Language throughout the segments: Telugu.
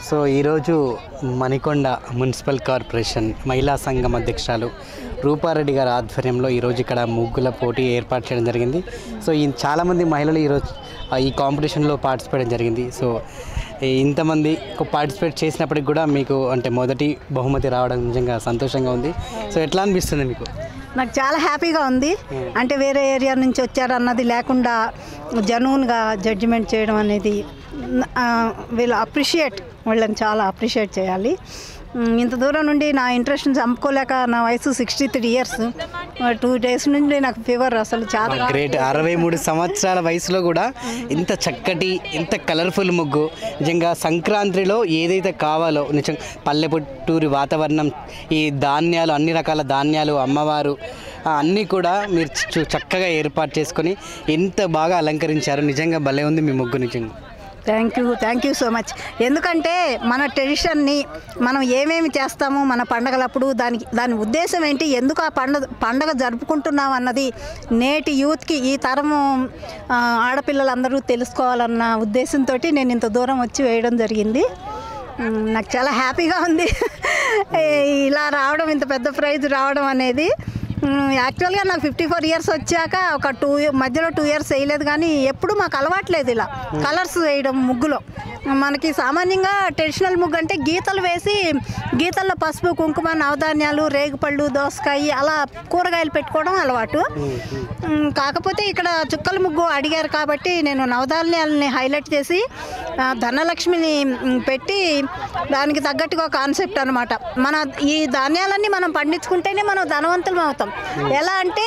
సో ఈరోజు మణికొండ మున్సిపల్ కార్పొరేషన్ మహిళా సంఘం అధ్యక్షురాలు రూపారెడ్డి గారి ఆధ్వర్యంలో ఈరోజు ఇక్కడ ముగ్గుల పోటీ ఏర్పాటు చేయడం జరిగింది సో ఈ చాలామంది మహిళలు ఈరోజు ఆ, ఈ కాంపిటీషన్లో పార్టిసిపేట్ జరిగింది సో ఈ ఇంతమంది పార్టిసిపేట్ చేసినప్పటికి కూడా మీకు అంటే మొదటి బహుమతి రావడం నిజంగా సంతోషంగా ఉంది సో ఎట్లా అనిపిస్తుంది మీకు నాకు చాలా హ్యాపీగా ఉంది అంటే వేరే ఏరియా నుంచి వచ్చారు అన్నది లేకుండా జనూన్గా జడ్జిమెంట్ చేయడం అనేది ఆ, వీళ్ళు అప్రిషియేట్ వీళ్ళని చాలా అప్రిషియేట్ చేయాలి ఉమ్, ఇంత దూరం నుండి నా ఇంట్రెస్ట్ చంపుకోలేక నా వయసు sixty three years two days నుండి నాకు ఫీవర్ అసలు చాలా గ్రేట్ అరవై మూడు సంవత్సరాల వయసులో కూడా ఇంత చక్కటి ఇంత కలర్ఫుల్ ముగ్గు నిజంగా సంక్రాంతిలో ఏదైతే కావాలో నిజం పల్లెపుట్టూరి వాతావరణం ఈ ధాన్యాలు అన్ని రకాల ధాన్యాలు అమ్మవారు ఆ, అన్నీ కూడా మీరు చు- చక్కగా ఏర్పాటు చేసుకొని ఎంత బాగా అలంకరించారు నిజంగా భలే ఉంది మీ ముగ్గు నిజంగా thank you thank you so much ఎందుకంటే మన ట్రెడిషన్ని మనం ఏమేమి చేస్తాము మన పండగలప్పుడు దానికి దాని ఉద్దేశం ఏంటి ఎందుకు ఆ పండగ పండగ జరుపుకుంటున్నాం అన్నది నేటి యూత్కి ఈ తరము ఆ, ఆడపిల్లలందరూ తెలుసుకోవాలన్న ఉద్దేశంతో నేను ఇంత దూరం వచ్చి వేయడం జరిగింది ఉమ్, నాకు చాలా హ్యాపీగా ఉంది ఏ, ఇలా రావడం ఇంత పెద్ద ప్రైజ్ రావడం అనేది మ్, యాక్చువల్గా నాకు ఫిఫ్టీ ఫోర్ ఇయర్స్ వచ్చాక ఒక టూ మధ్యలో టూ ఇయర్స్ వేయలేదు కానీ ఎప్పుడు మాకు అలవాట్లేదు ఇలా కలర్స్ వేయడం ముగ్గులో మనకి సామాన్యంగా ట్రెడిషనల్ ముగ్గు అంటే గీతలు వేసి గీతల్లో పసుపు కుంకుమ నవధాన్యాలు రేగుపళ్ళు దోసకాయ అలా కూరగాయలు పెట్టుకోవడం అలవాటు మ్, కాకపోతే ఇక్కడ చుక్కల ముగ్గు అడిగారు కాబట్టి నేను నవధాన్యాలని హైలైట్ చేసి ఆ, ధనలక్ష్మిని మ్, పెట్టి దానికి తగ్గట్టుగా కాన్సెప్ట్ అనమాట మన ఈ ధాన్యాలన్నీ మనం పండించుకుంటేనే మనం ధనవంతులం అవుతాం ఎలా అంటే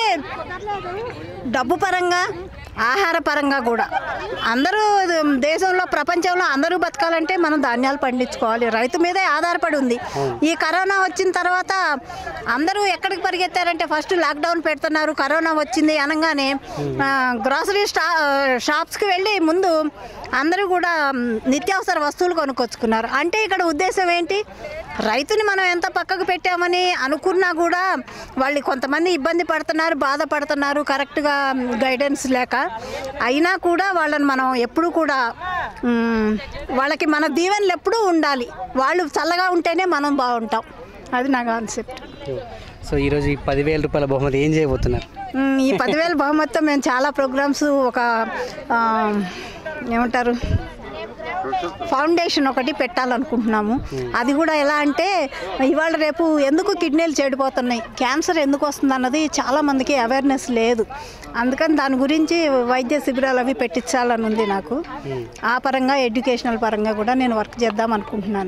డబ్బు పరంగా ఆహార పరంగా కూడా అందరూ దేశంలో ప్రపంచంలో అందరూ బతకాలంటే మనం ధాన్యాలు పండించుకోవాలి రైతు మీదే ఆధారపడి ఉంది ఈ కరోనా వచ్చిన తర్వాత అందరూ ఎక్కడికి పరిగెత్తారంటే ఫస్ట్ లాక్డౌన్ పెడుతున్నారు కరోనా వచ్చింది అనగానే గ్రాసరీ స్టా షాప్స్కి వెళ్ళి ముందు అందరూ కూడా మ్, నిత్యావసర వస్తువులు కొనుక్కొచ్చుకున్నారు అంటే ఇక్కడ ఉద్దేశం ఏంటి రైతుని మనం ఎంత పక్కకు పెట్టామని అనుకున్నా కూడా వాళ్ళు కొంతమంది ఇబ్బంది పడుతున్నారు బాధపడుతున్నారు కరెక్ట్గా గైడెన్స్ లేక అయినా కూడా వాళ్ళని మనం ఎప్పుడు కూడా మ్, వాళ్ళకి మన దీవెనలు ఎప్పుడూ ఉండాలి వాళ్ళు చల్లగా ఉంటేనే మనం బాగుంటాం అది నా కాన్సెప్ట్ సో ఈరోజు ఈ పదివేల రూపాయల బహుమతి ఏం చేయబోతున్నారు మ్, ఈ పదివేల బహుమతితో మేము చాలా ప్రోగ్రామ్స్ ఒక ఆ, ఏమంటారు ఫౌండేషన్ ఒకటి పెట్టాలనుకుంటున్నాము అది కూడా ఎలా అంటే ఇవాళ రేపు ఎందుకు కిడ్నీలు చెడిపోతున్నాయి క్యాన్సర్ ఎందుకు వస్తుంది అన్నది చాలా మందికి అవేర్నెస్ లేదు అందుకని దాని గురించి వైద్య శిబిరాలు అవి పెట్టించాలని ఉంది నాకు ఆ పరంగా ఎడ్యుకేషనల్ పరంగా కూడా నేను వర్క్ చేద్దాం అనుకుంటున్నాను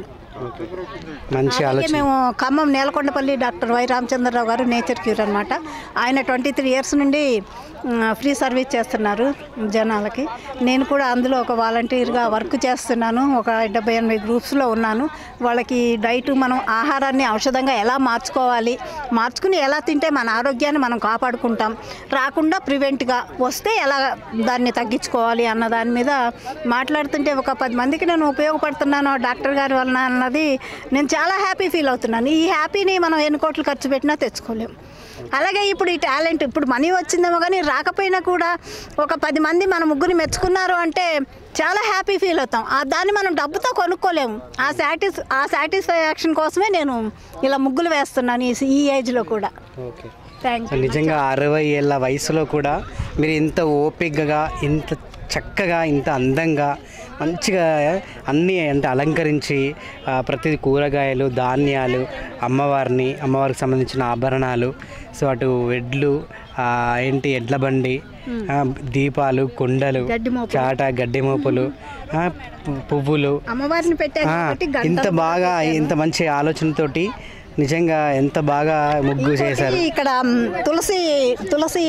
మంచి అలాగే ఆలోచన మేము ఖమ్మం నేలకొండపల్లి డాక్టర్ వై రామచంద్రరావు గారు నేచర్ క్యూర్ అనమాట ఆయన ట్వంటీ త్రీ ఇయర్స్ నుండి మ్, ఫ్రీ సర్వీస్ చేస్తున్నారు జనాలకి నేను కూడా అందులో ఒక వాలంటీర్గా వర్క్ చేస్తున్నాను ఒక డెబ్బై ఎనభై గ్రూప్స్లో ఉన్నాను వాళ్ళకి డైట్ మనం ఆహారాన్ని ఔషధంగా ఎలా మార్చుకోవాలి మార్చుకుని ఎలా తింటే మన ఆరోగ్యాన్ని మనం కాపాడుకుంటాం రాకుండా ప్రివెంట్గా వస్తే ఎలా దాన్ని తగ్గించుకోవాలి అన్న దాని మీద మాట్లాడుతుంటే ఒక పది మందికి నేను ఉపయోగపడుతున్నాను ఆ డాక్టర్ గారి వలన అన్నది నేను చాలా హ్యాపీ ఫీల్ అవుతున్నాను ఈ హ్యాపీని మనం ఎన్ని కోట్లు ఖర్చు పెట్టినా తెచ్చుకోలేం అలాగే ఇప్పుడు ఈ టాలెంట్ ఇప్పుడు మనీ వచ్చిందేమో కానీ రాకపోయినా కూడా ఒక పది మంది మన ముగ్గురు మెచ్చుకున్నారు అంటే చాలా హ్యాపీ ఫీల్ అవుతాం ఆ దాన్ని మనం డబ్బుతో కొనుక్కోలేము ఆ సాటిస్ ఆ సాటిస్ఫాక్షన్ కోసమే నేను ఇలా ముగ్గులు వేస్తున్నాను ఈ ఈ ఏజ్లో కూడా ఓకే థ్యాంక్ సో నిజంగా అరవై ఏళ్ళ వయసులో కూడా మీరు ఇంత ఓపికగా ఇంత చక్కగా ఇంత అందంగా మంచిగా అన్నీ అంటే అలంకరించి ఆ, ప్రతి కూరగాయలు ధాన్యాలు అమ్మవారిని అమ్మవారికి సంబంధించిన ఆభరణాలు సో అటు ఎడ్లు ఆ, ఏంటి ఎడ్ల బండి ఆ, దీపాలు కుండలు గడ్డి మోపులు. చాట గడ్డి మోపులు ఆ, పు- పువ్వులు అమ్మవారిని పెట్టాను ఆ, కాబట్టి ఇంత గంటలు బాగా ఇంత మంచి ఆలోచనతోటి నిజంగా ఎంత బాగా ముగ్గు చేశారు ఇంకోటి ఇక్కడ మ్, తులసి తులసి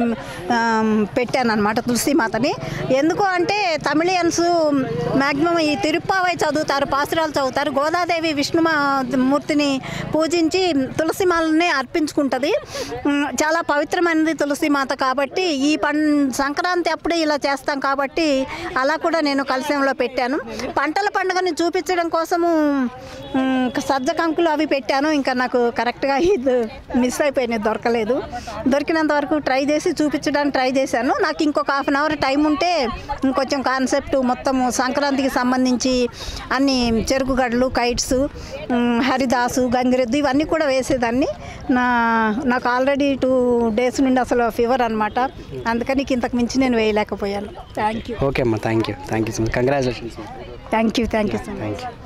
పెట్టాను అనమాట తులసి మాతని ఎందుకు అంటే తమిళియన్స్ మ్యాక్సిమం ఈ తిరుప్పావై చదువుతారు పాసురాలు చదువుతారు గోదాదేవి విష్ణు మూర్తిని పూజించి తులసి మాలని అర్పించుకుంటుంది మ్, చాలా పవిత్రమైనది తులసి మాత కాబట్టి ఈ పం సంక్రాంతి అప్పుడే ఇలా చేస్తాం కాబట్టి అలా కూడా నేను కలశంలో పెట్టాను పంటల పండుగని చూపించడం కోసము మ్, సజ్జ కంకులు అవి పెట్టాను ఇంకా ఇంకా నాకు కరెక్ట్గా ఇది మిస్ అయిపోయినాయి దొరకలేదు దొరికినంత వరకు ట్రై చేసి చూపించడానికి ట్రై చేశాను నాకు ఇంకొక హాఫ్ అన్ అవర్ టైం ఉంటే ఇంకొంచెం కాన్సెప్ట్ మొత్తం సంక్రాంతికి సంబంధించి అన్ని చెరుకు గడ్డలు కైట్స్ ఉమ్, హరిదాసు గంగిరెద్దు ఇవన్నీ కూడా వేసేదాన్ని నా నాకు ఆల్రెడీ టూ డేస్ నుండి అసలు ఫీవర్ అనమాట అందుకని ఇంతకు మించి నేను వేయలేకపోయాను థ్యాంక్ యూ ఓకే అమ్మా thank you thank you so much congratulations thank you thank you so much thank you